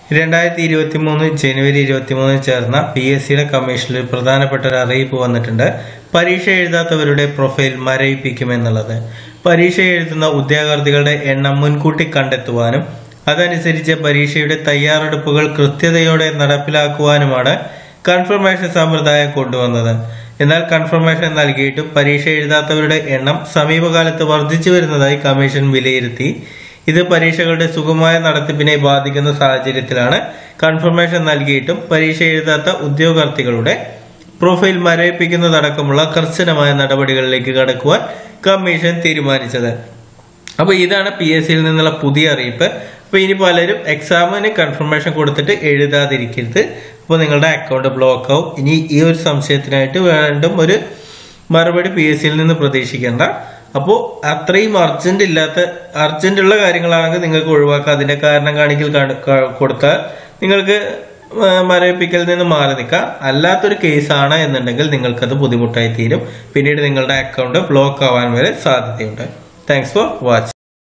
രണ്ടായിരത്തി ഇരുപത്തി മൂന്ന് ജനുവരി ഇരുപത്തി മൂന്നിന് ചേർന്ന പി എസ് സിയുടെ കമ്മീഷനിൽ പ്രധാനപ്പെട്ട ഒരു അറിയിപ്പ് വന്നിട്ടുണ്ട് പരീക്ഷ എഴുതാത്തവരുടെ പ്രൊഫൈൽ മരവിപ്പിക്കുമെന്നുള്ളത് പരീക്ഷ എഴുതുന്ന ഉദ്യോഗാർത്ഥികളുടെ എണ്ണം മുൻകൂട്ടി കണ്ടെത്തുവാനും അതനുസരിച്ച് പരീക്ഷയുടെ തയ്യാറെടുപ്പുകൾ കൃത്യതയോടെ നടപ്പിലാക്കുവാനുമാണ് കൺഫർമേഷൻ സമ്പ്രദായം കൊണ്ടുവന്നത് എന്നാൽ കൺഫർമേഷൻ നൽകിയിട്ടും പരീക്ഷ എഴുതാത്തവരുടെ എണ്ണം സമീപകാലത്ത് വർദ്ധിച്ചു വരുന്നതായി കമ്മീഷൻ വിലയിരുത്തി ഇത് പരീക്ഷകളുടെ സുഗമമായ നടത്തിപ്പിനെ ബാധിക്കുന്ന സാഹചര്യത്തിലാണ് കൺഫർമേഷൻ നൽകിയിട്ടും പരീക്ഷ എഴുതാത്ത ഉദ്യോഗാർത്ഥികളുടെ പ്രൊഫൈൽ മരവിപ്പിക്കുന്നതടക്കമുള്ള കർശനമായ നടപടികളിലേക്ക് കടക്കുവാൻ കമ്മീഷൻ തീരുമാനിച്ചത് അപ്പൊ ഇതാണ് പി എസ് സിയിൽ നിന്നുള്ള പുതിയ അറിയിപ്പ് അപ്പൊ ഇനി പലരും എക്സാമിന് കൺഫർമേഷൻ കൊടുത്തിട്ട് എഴുതാതിരിക്കരുത് അപ്പോൾ നിങ്ങളുടെ അക്കൗണ്ട് ബ്ലോക്ക് ആവും ഇനി ഈ ഒരു സംശയത്തിനായിട്ട് വീണ്ടും ഒരു മറുപടി പി എസ് സിയിൽ നിന്ന് പ്രതീക്ഷിക്കേണ്ട അപ്പോൾ അത്രയും അർജന്റ് ഇല്ലാത്ത അർജന്റ് ഉള്ള കാര്യങ്ങളാണെങ്കിൽ നിങ്ങൾക്ക് ഒഴിവാക്കാം അതിന്റെ കാരണം കാണിക്കൽ കാണി- ക- കൊടുത്താൽ നിങ്ങൾക്ക് ആ, മരവിപ്പിക്കലിൽ നിന്ന് മാറി നിൽക്കാം അല്ലാത്തൊരു കേസാണ് എന്നുണ്ടെങ്കിൽ നിങ്ങൾക്കത് ബുദ്ധിമുട്ടായി തീരും പിന്നീട് നിങ്ങളുടെ അക്കൗണ്ട് ബ്ലോക്ക് ആവാൻ വരെ സാധ്യതയുണ്ട് താങ്ക്സ് ഫോർ വാച്ചിങ്